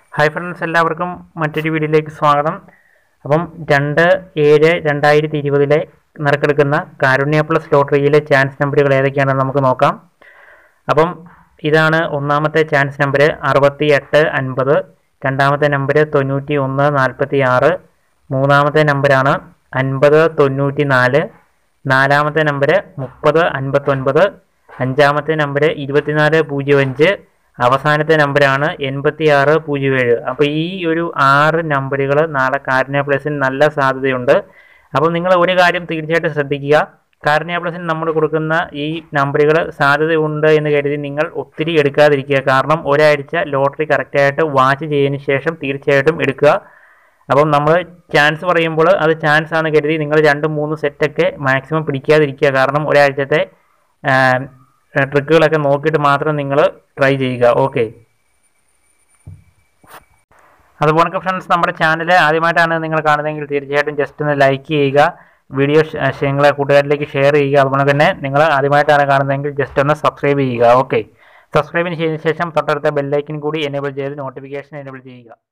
hi friends എല്ലാവർക്കും മറ്റൊരു വീഡിയോയിലേക്ക് സ്വാഗതം അപ്പം രണ്ട് ഏഴ് രണ്ടായിരത്തി ഇരുപതിലെ നറുക്കെടുക്കുന്ന കാരുണ്യ പ്ലസ് ലോട്ടറിയിലെ ചാൻസ് നമ്പറുകൾ ഏതൊക്കെയാണെന്ന് നമുക്ക് നോക്കാം അപ്പം ഇതാണ് ഒന്നാമത്തെ ചാൻസ് നമ്പർ അറുപത്തി എട്ട് അൻപത് രണ്ടാമത്തെ നമ്പർ തൊണ്ണൂറ്റി ഒന്ന് നാൽപ്പത്തി ആറ് മൂന്നാമത്തെ നമ്പറാണ് അൻപത് തൊണ്ണൂറ്റി നാല് നാലാമത്തെ നമ്പർ മുപ്പത് അൻപത്തൊൻപത് അഞ്ചാമത്തെ നമ്പർ ഇരുപത്തിനാല് പൂജ്യം അഞ്ച് അവസാനത്തെ നമ്പറാണ് എൺപത്തി ആറ് പൂജ്യം ഏഴ് അപ്പോൾ ഈ ഒരു ആറ് നമ്പറുകൾ നാളെ കാരുണ്യ പ്ലസിന് നല്ല സാധ്യതയുണ്ട് അപ്പോൾ നിങ്ങൾ ഒരു കാര്യം തീർച്ചയായിട്ടും ശ്രദ്ധിക്കുക കാരുണ്യ പ്ലസിന് നമ്മൾ കൊടുക്കുന്ന ഈ നമ്പറുകൾ സാധ്യതയുണ്ട് എന്ന് കരുതി നിങ്ങൾ ഒത്തിരി എടുക്കാതിരിക്കുക കാരണം ഒരാഴ്ച ലോട്ടറി കറക്റ്റായിട്ട് വാച്ച് ചെയ്തതിന് ശേഷം തീർച്ചയായിട്ടും എടുക്കുക അപ്പം നമ്മൾ ചാൻസ് പറയുമ്പോൾ അത് ചാൻസ് ആണ് കരുതി നിങ്ങൾ രണ്ട് മൂന്ന് സെറ്റൊക്കെ മാക്സിമം പിടിക്കാതിരിക്കുക കാരണം ഒരാഴ്ചത്തെ ട്രിക്കുകളൊക്കെ നോക്കിയിട്ട് മാത്രം നിങ്ങൾ ട്രൈ ചെയ്യുക ഓക്കെ അതുപോലെ ഫ്രണ്ട്സ് നമ്മുടെ ചാനൽ ആദ്യമായിട്ടാണ് നിങ്ങൾ കാണുന്നതെങ്കിൽ തീർച്ചയായിട്ടും ജസ്റ്റ് ഒന്ന് ലൈക്ക് ചെയ്യുക വീഡിയോ നിങ്ങളെ കൂട്ടുകാരിലേക്ക് ഷെയർ ചെയ്യുക അതുപോലെ തന്നെ നിങ്ങൾ ആദ്യമായിട്ടാണ് കാണുന്നതെങ്കിൽ ജസ്റ്റ് ഒന്ന് സബ്സ്ക്രൈബ് ചെയ്യുക ഓക്കെ സബ്സ്ക്രൈബിന് ചെയ്തതിന് ശേഷം തൊട്ടടുത്ത ബെല്ലൈക്കൻ കൂടി എനേബിൾ ചെയ്ത് നോട്ടിഫിക്കേഷൻ എനേബിൾ ചെയ്യുക